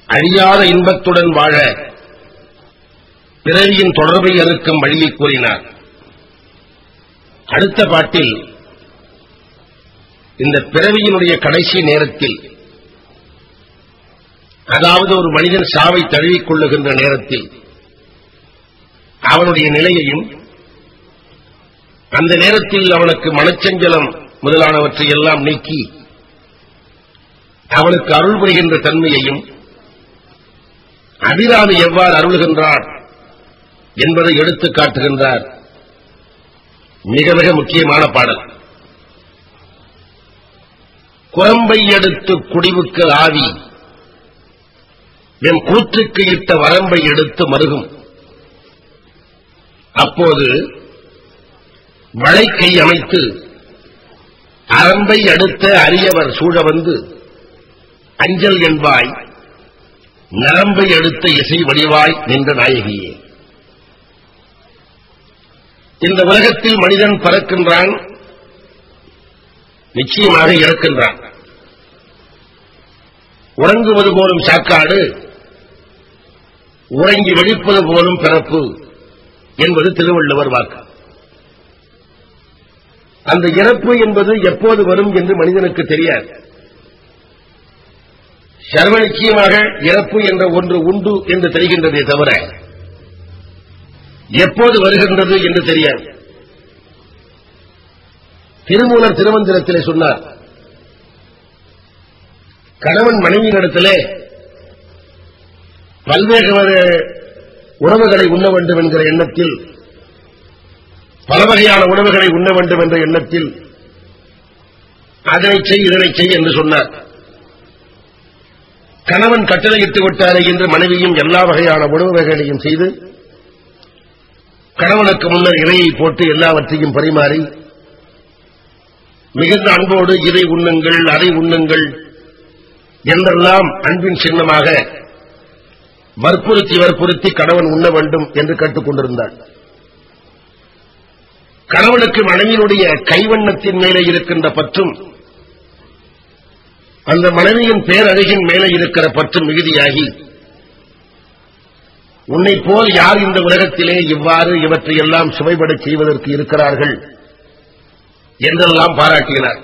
அழியாத இன்பத்துடன் வாழ பிறவியின் தொடர்பை அறுக்கும் வழியை கூறினார் அடுத்த பாட்டில் இந்த பிறவியினுடைய கடைசி நேரத்தில் அதாவது ஒரு மனிதன் சாவை தழுவிக் கொள்ளுகின்ற நேரத்தில் அவனுடைய நிலையையும் அந்த நேரத்தில் அவனுக்கு மனச்சஞ்சலம் முதலானவற்றை எல்லாம் நீக்கி அவனுக்கு அருள் புரிகின்ற தன்மையையும் அபிராமி எவ்வாறு அருள்கின்றார் என்பதை எடுத்துக் காட்டுகின்றார் மிக மிக முக்கியமான பாடல் குரம்பை எடுத்து குடிவுக்கு ஆவி என் கூற்றுக்கு இட்ட வரம்பை எடுத்து மருகும் அப்போது வளைக்கை அமைத்து அரம்பை அடுத்த அரியவர் சூழ வந்து அஞ்சல் என்பாய் நரம்பை அடுத்த இசை வடிவாய் நின்ற நாயகியே இந்த உலகத்தில் மனிதன் பறக்கின்றான் நிச்சயமாக இறக்கின்றான் உறங்குவது போலும் சாக்காடு உறங்கி வெடிப்பது போலும் பிறப்பு என்பது திருவள்ளுவர் வாக்கு அந்த இறப்பு என்பது எப்போது வரும் என்று மனிதனுக்கு தெரியாது சர்வ நிச்சயமாக இறப்பு என்ற ஒன்று உண்டு என்று தெரிகின்றதே தவிர எப்போது வருகின்றது என்று தெரியாது திருமூலர் திருமந்திரத்திலே சொன்னார் கணவன் மனைவியினிடத்திலே பல்வேறு உணவுகளை உண்ண வேண்டும் என்கிற எண்ணத்தில் பல வகையான உணவுகளை உண்ண வேண்டும் என்ற எண்ணத்தில் அதனை செய் இதனை செய் என்று சொன்னார் கணவன் கட்டளையிட்டு விட்டாரே என்று மனைவியும் எல்லா வகையான உணவு வகைகளையும் செய்து கணவனுக்கு முன்னர் இலையை போட்டு எல்லாவற்றையும் பரிமாறி மிகுந்த அன்போடு இதை உண்ணுங்கள் அதை உண்ணுங்கள் என்றெல்லாம் அன்பின் சின்னமாக வற்புறுத்தி வற்புறுத்தி கணவன் உண்ண வேண்டும் என்று கேட்டுக் கொண்டிருந்தார் கணவனுக்கு மனைவியினுடைய கைவண்ணத்தின் மேலே இருக்கின்ற பற்றும் அந்த மனைவியின் பேரழகின் மேலே இருக்கிற பற்றும் மிகுதியாகி உன்னை போல் யார் இந்த உலகத்திலே இவ்வாறு இவற்றையெல்லாம் சுவைபடச் செய்வதற்கு இருக்கிறார்கள் என்றெல்லாம் பாராட்டினார்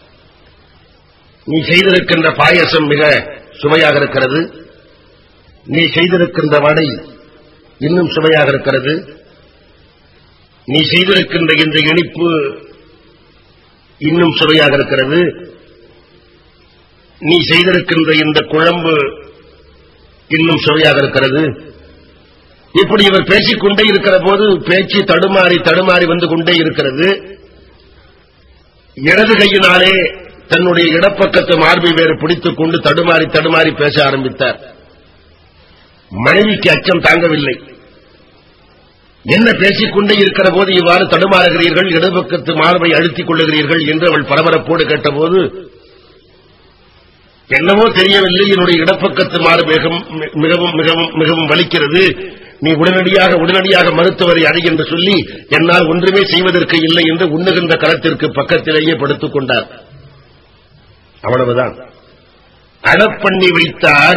நீ செய்திருக்கின்ற பாயசம் மிக சுவையாக இருக்கிறது நீ செய்திருக்கின்ற வடை இன்னும் சுவையாக இருக்கிறது நீ செய்திருக்கின்ற இந்த இனிப்பு இன்னும் சுவையாக இருக்கிறது நீ செய்திருக்கின்ற இந்த குழம்பு இன்னும் சுவையாக இருக்கிறது இப்படி இவர் பேசிக்கொண்டே இருக்கிற போது பேச்சு தடுமாறி தடுமாறி வந்து கொண்டே இருக்கிறது இடது கையினாலே தன்னுடைய இடப்பக்கத்து மார்பை வேறு பிடித்துக் கொண்டு தடுமாறி தடுமாறி பேச ஆரம்பித்தார் மனைவிக்கு அச்சம் தாங்கவில்லை என்ன பேசிக்கொண்டே இருக்கிற போது இவ்வாறு தடுமாறுகிறீர்கள் இடப்பக்கத்து மார்பை அழுத்திக் கொள்ளுகிறீர்கள் என்று அவள் பரபரப்போடு கேட்டபோது என்னவோ தெரியவில்லை என்னுடைய இடப்பக்கத்து மாறு மிகவும் மிகவும் மிகவும் மிகவும் வலிக்கிறது நீ உடனடியாக உடனடியாக மருத்துவரை அழி என்று சொல்லி என்னால் ஒன்றுமே செய்வதற்கு இல்லை என்று உண்ணுகின்ற களத்திற்கு பக்கத்திலேயே படுத்துக் கொண்டார் அவ்வளவுதான் அடப்பண்ணி வைத்தார்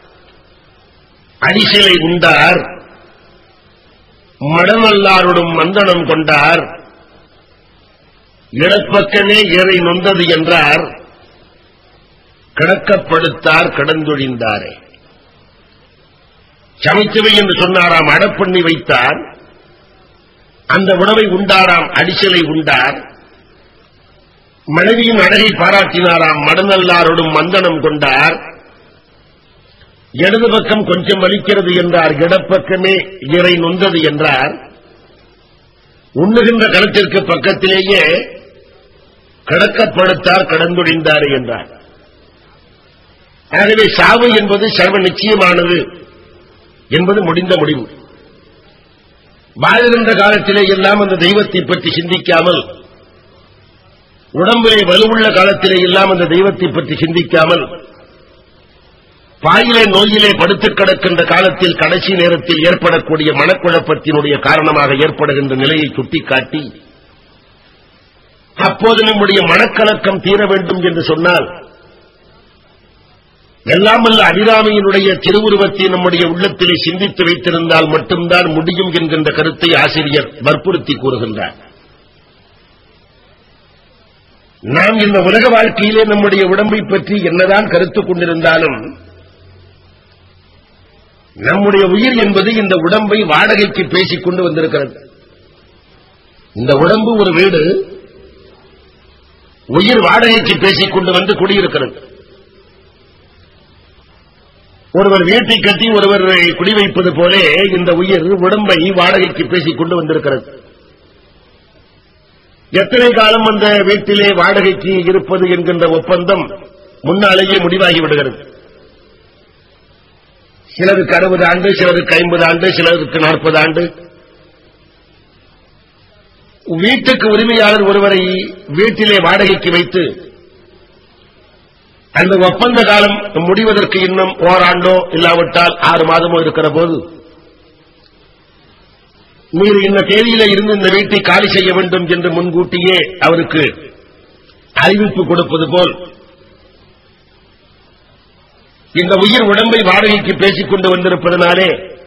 அடிசிலை உண்டார் மடமல்லாருடும் மந்தனம் கொண்டார் இடப்பக்கமே ஏறை நொந்தது என்றார் கிடக்கப்படுத்தார் கடந்தொழிந்தாரே சமைத்தவை என்று சொன்னாராம் அடப்பண்ணி வைத்தார் அந்த உணவை உண்டாராம் அடிசலை உண்டார் மனைவியின் அழகை பாராட்டினாராம் மடநல்லாரோடும் மந்தனம் கொண்டார் இடது பக்கம் கொஞ்சம் வலிக்கிறது என்றார் இடப்பக்கமே இறை நொந்தது என்றார் உண்ணுகின்ற களத்திற்கு பக்கத்திலேயே கிடக்கப்படுத்தார் கடந்துடிந்தார் என்றார் ஆகவே சாவு என்பது சர்வ நிச்சயமானது என்பது முடிந்த முடிவு வாழ்கின்ற காலத்திலே எல்லாம் அந்த தெய்வத்தை பற்றி சிந்திக்காமல் உடம்பிலே வலுவுள்ள காலத்திலே எல்லாம் அந்த தெய்வத்தை பற்றி சிந்திக்காமல் பாயிலே நோயிலே படுத்துக் கிடக்கின்ற காலத்தில் கடைசி நேரத்தில் ஏற்படக்கூடிய மனக்குழப்பத்தினுடைய காரணமாக ஏற்படுகின்ற நிலையை சுட்டிக்காட்டி அப்போது நம்முடைய மனக்கலக்கம் தீர வேண்டும் என்று சொன்னால் எல்லாம் அல்ல அபிராமியினுடைய திருவுருவத்தை நம்முடைய உள்ளத்திலே சிந்தித்து வைத்திருந்தால் மட்டும்தான் முடியும் என்கின்ற கருத்தை ஆசிரியர் வற்புறுத்தி கூறுகின்றார் நாம் இந்த உலக வாழ்க்கையிலே நம்முடைய உடம்பை பற்றி என்னதான் கருத்துக் கொண்டிருந்தாலும் நம்முடைய உயிர் என்பது இந்த உடம்பை வாடகைக்கு பேசிக் கொண்டு வந்திருக்கிறது இந்த உடம்பு ஒரு வீடு உயிர் வாடகைக்கு பேசிக் கொண்டு வந்து குடியிருக்கிறது ஒருவர் வீட்டை கட்டி ஒருவர் குடி வைப்பது போலே இந்த உயிர் உடம்பை வாடகைக்கு பேசிக் கொண்டு வந்திருக்கிறது எத்தனை காலம் அந்த வீட்டிலே வாடகைக்கு இருப்பது என்கின்ற ஒப்பந்தம் முன்னாலேயே முடிவாகி விடுகிறது சிலருக்கு அறுபது ஆண்டு சிலருக்கு ஐம்பது ஆண்டு சிலருக்கு நாற்பது ஆண்டு வீட்டுக்கு உரிமையாளர் ஒருவரை வீட்டிலே வாடகைக்கு வைத்து அந்த ஒப்பந்த காலம் முடிவதற்கு இன்னும் ஓராண்டோ இல்லாவிட்டால் ஆறு மாதமோ இருக்கிற போது நீர் இந்த தேதியில இருந்து இந்த வீட்டை காலி செய்ய வேண்டும் என்று முன்கூட்டியே அவருக்கு அறிவிப்பு கொடுப்பது போல் இந்த உயிர் உடம்பை வாடகைக்கு பேசிக் கொண்டு வந்திருப்பதனாலே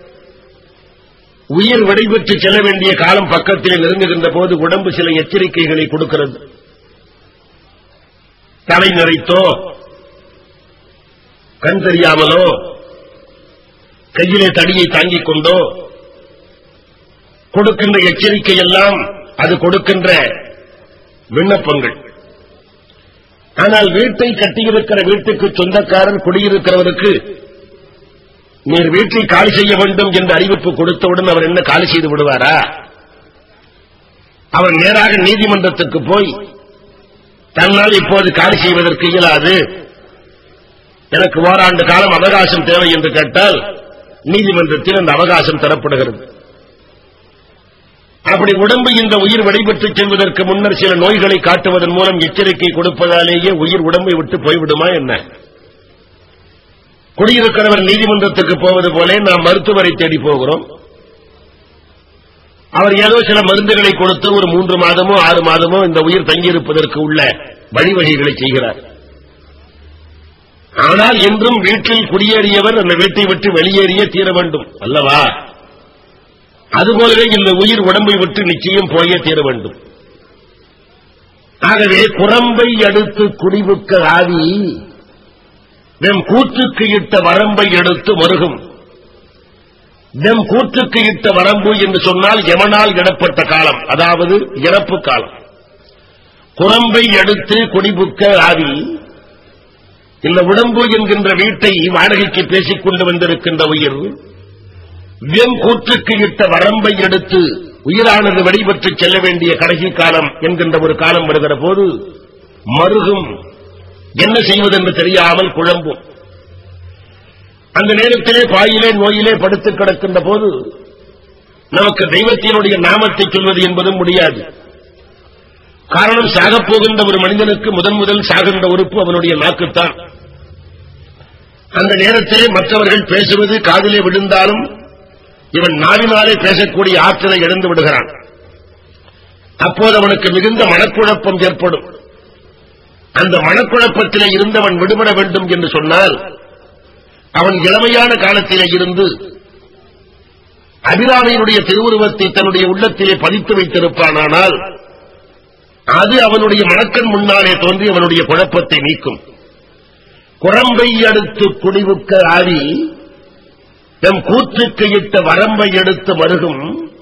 உயிர் விடைபெற்று செல்ல வேண்டிய காலம் பக்கத்தில் நெருங்குகின்ற போது உடம்பு சில எச்சரிக்கைகளை கொடுக்கிறது தலை நிறைத்தோ கண் தெரியாமலோ கையிலே தடியை தாங்கிக் கொண்டோ கொடுக்கின்ற எச்சரிக்கை எல்லாம் அது கொடுக்கின்ற விண்ணப்பங்கள் ஆனால் வீட்டை கட்டியிருக்கிற வீட்டுக்கு சொந்தக்காரர் குடியிருக்கிறவருக்கு நீர் வீட்டை காலி செய்ய வேண்டும் என்று அறிவிப்பு கொடுத்தவுடன் அவர் என்ன காலி செய்து விடுவாரா அவர் நேராக நீதிமன்றத்துக்கு போய் தன்னால் இப்போது காலி செய்வதற்கு இயலாது எனக்கு ஓராண்டு காலம் அவகாசம் தேவை என்று கேட்டால் நீதிமன்றத்தில் அந்த அவகாசம் தரப்படுகிறது அப்படி உடம்பு இந்த உயிர் விடைபெற்று செல்வதற்கு முன்னர் சில நோய்களை காட்டுவதன் மூலம் எச்சரிக்கை கொடுப்பதாலேயே உயிர் உடம்பை விட்டு போய்விடுமா என்ன குடியிருக்கிறவர் நீதிமன்றத்துக்கு போவது போல நாம் மருத்துவரை தேடி போகிறோம் அவர் ஏதோ சில மருந்துகளை கொடுத்து ஒரு மூன்று மாதமோ ஆறு மாதமோ இந்த உயிர் தங்கியிருப்பதற்கு உள்ள வழிவகைகளை செய்கிறார் ஆனால் என்றும் வீட்டில் குடியேறியவர் அந்த வீட்டை விட்டு வெளியேறியே தீர வேண்டும் அல்லவா அதுபோலவே இந்த உயிர் உடம்பை விட்டு நிச்சயம் போயே தீர வேண்டும் ஆகவே குரம்பை அடுத்து குடிவுக்க ஆவி வெம் கூற்றுக்கு இட்ட வரம்பை எடுத்து மருகும் வெம் கூற்றுக்கு இட்ட வரம்பு என்று சொன்னால் எவனால் இடப்பட்ட காலம் அதாவது இறப்பு காலம் குரம்பை அடுத்து குடிபுக்க ஆவி இந்த உடம்பு என்கின்ற வீட்டை வாடகைக்கு பேசிக் கொண்டு வந்திருக்கின்ற உயிர் வெம் கூற்றுக்கு இட்ட வரம்பை எடுத்து உயிரானது வெளிபெற்று செல்ல வேண்டிய கடைசி காலம் என்கின்ற ஒரு காலம் வருகிற போது மருகும் என்ன செய்வதென்று தெரியாமல் குழம்பும் அந்த நேரத்திலே பாயிலே நோயிலே படுத்து கிடக்கின்ற போது நமக்கு தெய்வத்தினுடைய நாமத்தை சொல்வது என்பதும் முடியாது காரணம் சாகப் போகின்ற ஒரு மனிதனுக்கு முதன் முதல் சாகின்ற உறுப்பு அவனுடைய நாக்குத்தான் அந்த நேரத்திலே மற்றவர்கள் பேசுவது காதிலே விழுந்தாலும் இவன் நாவினாலே பேசக்கூடிய ஆற்றலை இழந்து விடுகிறான் அப்போது அவனுக்கு மிகுந்த மனக்குழப்பம் ஏற்படும் அந்த மனக்குழப்பத்திலே இருந்தவன் விடுபட வேண்டும் என்று சொன்னால் அவன் இளமையான காலத்திலே இருந்து அபிராமியினுடைய திருவுருவத்தை தன்னுடைய உள்ளத்திலே பதித்து வைத்திருப்பானானால் அது அவனுடைய மனக்கண் முன்னாலே தோன்றி அவனுடைய குழப்பத்தை நீக்கும் குரம்பை அடுத்து குடிவுக்க ஆவி தம் கூற்றுக்கு இட்ட வரம்பை எடுத்து வருகும்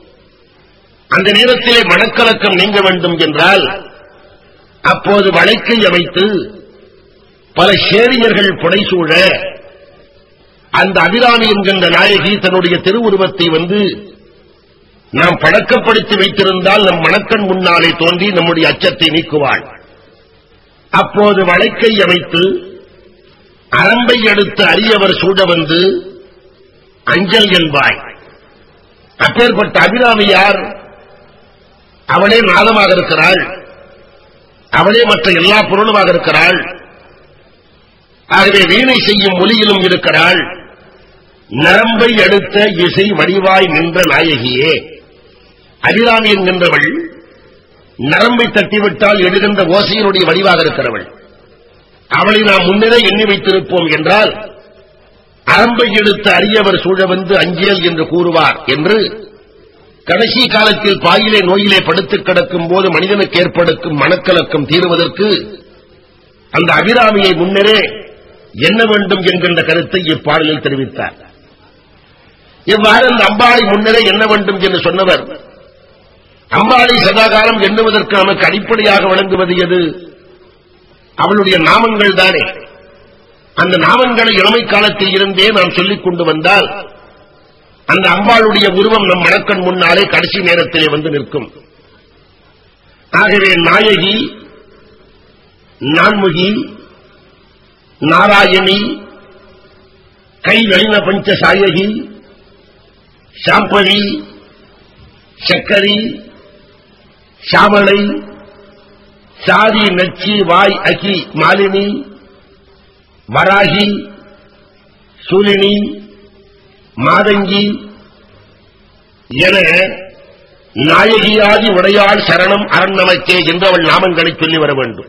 அந்த நேரத்திலே மனக்கலக்கம் நீங்க வேண்டும் என்றால் அப்போது வழக்கை அமைத்து பல சேரியர்கள் புடைசூழ அந்த அபிராமி என்கின்ற நாயகி தன்னுடைய திருவுருவத்தை வந்து நாம் பழக்கப்படுத்தி வைத்திருந்தால் நம் மனக்கண் முன்னாலே தோன்றி நம்முடைய அச்சத்தை நீக்குவாள் அப்போது வழக்கை அமைத்து அரம்பை அடுத்து அரியவர் சூட வந்து அஞ்சல் என்பாய் அப்பேற்பட்ட அபிராமி யார் அவளே நாதமாக இருக்கிறாள் அவளே மற்ற எல்லா பொருளுமாக இருக்கிறாள் ஆகவே வீணை செய்யும் ஒலியிலும் இருக்கிறாள் நரம்பை அடுத்த இசை வடிவாய் நின்ற நாயகியே அபிராமி என்கின்றவள் நரம்பை தட்டிவிட்டால் எழுகின்ற ஓசையினுடைய வடிவாக இருக்கிறவள் அவளை நாம் முன்னரே எண்ணி வைத்திருப்போம் என்றால் அரம்பை எடுத்து அரியவர் சூழ வந்து அஞ்சேல் என்று கூறுவார் என்று கடைசி காலத்தில் பாயிலே நோயிலே படுத்துக் கிடக்கும் போது மனிதனுக்கு ஏற்படுத்தும் மனக்கலக்கம் தீருவதற்கு அந்த அபிராமியை முன்னரே என்ன வேண்டும் என்கின்ற கருத்தை இப்பாடலில் தெரிவித்தார் இவ்வாறு அந்த அம்பாளை முன்னரே என்ன வேண்டும் என்று சொன்னவர் அம்பாளை சதாகாலம் எண்ணுவதற்கு நமக்கு அடிப்படையாக விளங்குவது எது அவளுடைய நாமங்கள் தானே அந்த நாமங்களை இளமை காலத்தில் இருந்தே நாம் சொல்லிக் கொண்டு வந்தால் அந்த அம்பாளுடைய உருவம் நம் மனக்கண் முன்னாலே கடைசி நேரத்திலே வந்து நிற்கும் ஆகவே நாயகி நான்முகி நாராயணி கை வெளின பஞ்ச சாயகி சாம்பவி சக்கரி சாமளை சாதி நச்சி வாய் அகி மாலினி வராகி சூலினி மாதங்கி என நாயகியாதி உடையாள் சரணம் அரண்நமக்கே என்று அவள் நாமங்களை சொல்லி வர வேண்டும்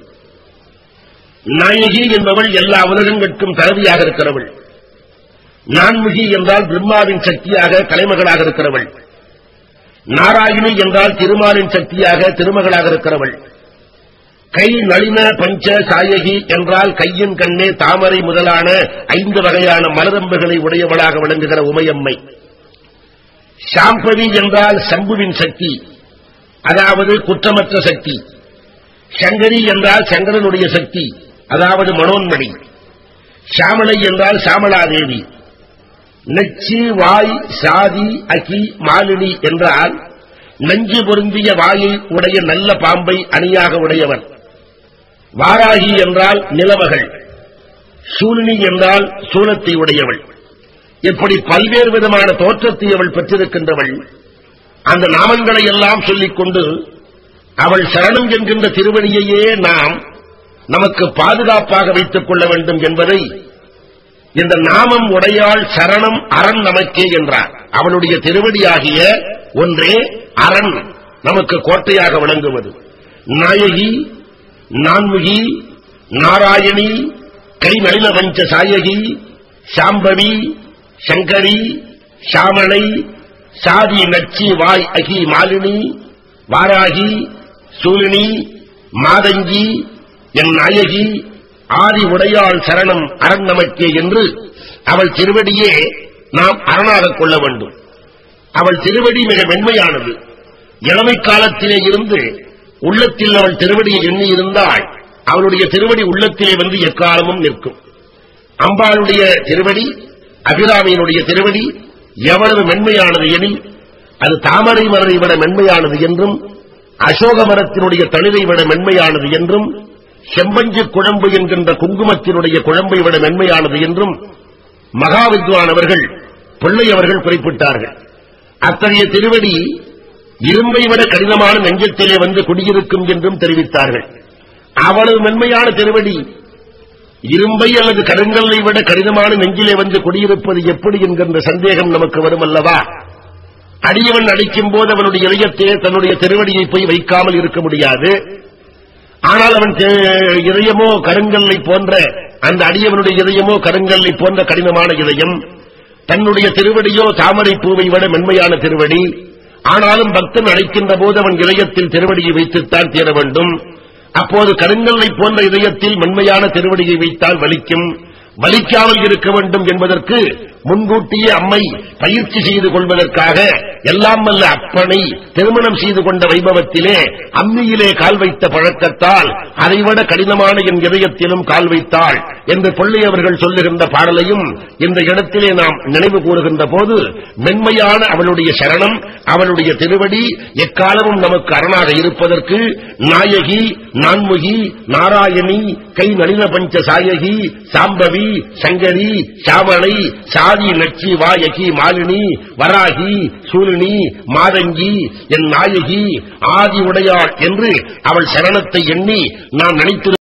நாயகி என்பவள் எல்லா உலகங்களுக்கும் தலைவியாக இருக்கிறவள் நான்முகி என்றால் பிரம்மாவின் சக்தியாக தலைமகளாக இருக்கிறவள் நாராயணி என்றால் திருமாலின் சக்தியாக திருமகளாக இருக்கிறவள் கை நளின பஞ்ச சாயகி என்றால் கையின் கண்ணே தாமரை முதலான ஐந்து வகையான மலரம்புகளை உடையவளாக விளங்குகிற உமையம்மை சாம்பவி என்றால் சம்புவின் சக்தி அதாவது குற்றமற்ற சக்தி சங்கரி என்றால் சங்கரனுடைய சக்தி அதாவது மனோன்மணி சாமளை என்றால் சாமளாதேவி நெச்சி வாய் சாதி அகி மாலினி என்றால் நஞ்சு பொருந்திய வாயை உடைய நல்ல பாம்பை அணியாக உடையவன் வாராகி என்றால் நிலவகள் சூலினி என்றால் சூலத்தை உடையவள் இப்படி பல்வேறு விதமான தோற்றத்தை அவள் பெற்றிருக்கின்றவள் அந்த நாமங்களை எல்லாம் சொல்லிக் கொண்டு அவள் சரணம் என்கின்ற திருவடியையே நாம் நமக்கு பாதுகாப்பாக வைத்துக் கொள்ள வேண்டும் என்பதை இந்த நாமம் உடையாள் சரணம் அரண் நமக்கே என்றார் அவளுடைய திருவடியாகிய ஒன்றே அரண் நமக்கு கோட்டையாக விளங்குவது நாயகி நான்முகி நாராயணி கை நளின பஞ்ச சாயகி சாம்பவி சங்கரி சாமளை சாதி நச்சி வாய் அகி மாலினி வாராகி சூலினி மாதங்கி என் நாயகி ஆதி உடையாள் சரணம் அரண் நமக்கே என்று அவள் திருவடியே நாம் அரணாகக் கொள்ள வேண்டும் அவள் திருவடி மிக மென்மையானது இளமை காலத்திலே இருந்து உள்ளத்தில் அவள் திருவடியை எண்ணி இருந்தால் அவளுடைய திருவடி உள்ளத்திலே வந்து எக்காலமும் நிற்கும் அம்பாளுடைய திருவடி அபிராமியினுடைய திருவடி எவ்வளவு மென்மையானது எனில் அது தாமரை மலரை விட மென்மையானது என்றும் அசோக மரத்தினுடைய தளிரை விட மென்மையானது என்றும் செம்பஞ்சு குழம்பு என்கின்ற குங்குமத்தினுடைய குழம்பை விட மென்மையானது என்றும் மகாவித்வான் அவர்கள் பிள்ளை அவர்கள் குறிப்பிட்டார்கள் அத்தகைய திருவடி இரும்பை விட கடினமான நெஞ்சத்திலே வந்து குடியிருக்கும் என்றும் தெரிவித்தார்கள் அவ்வளவு மென்மையான திருவடி இரும்பை அல்லது கருங்கல்லை விட கடினமான நெஞ்சிலே வந்து குடியிருப்பது எப்படி என்கின்ற சந்தேகம் நமக்கு வரும் அல்லவா அடியவன் அடிக்கும் போது அவனுடைய இதயத்தை தன்னுடைய திருவடியை போய் வைக்காமல் இருக்க முடியாது ஆனால் அவன் தே- இதயமோ கருங்கல்லை போன்ற அந்த அடியவனுடைய இதயமோ கருங்கல்லை போன்ற கடினமான இதயம் தன்னுடைய திருவடியோ தாமரை பூவை விட மென்மையான திருவடி ஆனாலும் பக்தன் அழைக்கின்ற போது அவன் இதயத்தில் திருவடியை வைத்துத்தான் தீர வேண்டும் அப்போது கருங்கல்லை போன்ற இதயத்தில் மென்மையான திருவடியை வைத்தால் வலிக்கும் வலிக்காமல் இருக்க வேண்டும் என்பதற்கு முன்கூட்டியே அம்மை பயிற்சி செய்து கொள்வதற்காக எல்லாம் வல்ல அப்பனை திருமணம் செய்து கொண்ட வைபவத்திலே அம்மியிலே கால் வைத்த பழக்கத்தால் அதைவிட கடினமான என் இதயத்திலும் கால் வைத்தாள் என்று பிள்ளை அவர்கள் சொல்லுகின்ற பாடலையும் இந்த இடத்திலே நாம் நினைவு கூறுகின்ற போது மென்மையான அவளுடைய சரணம் அவளுடைய திருவடி எக்காலமும் நமக்கு அரணாக இருப்பதற்கு நாயகி நான்முகி நாராயணி கை நளின பஞ்ச சாயகி சாம்பவி சங்கரி சாமளை சாதி நச்சி வாயகி மாலினி வராகி சூலினி மாதங்கி என் நாயகி ஆதி உடையாள் என்று அவள் சரணத்தை எண்ணி நாம் நினைத்து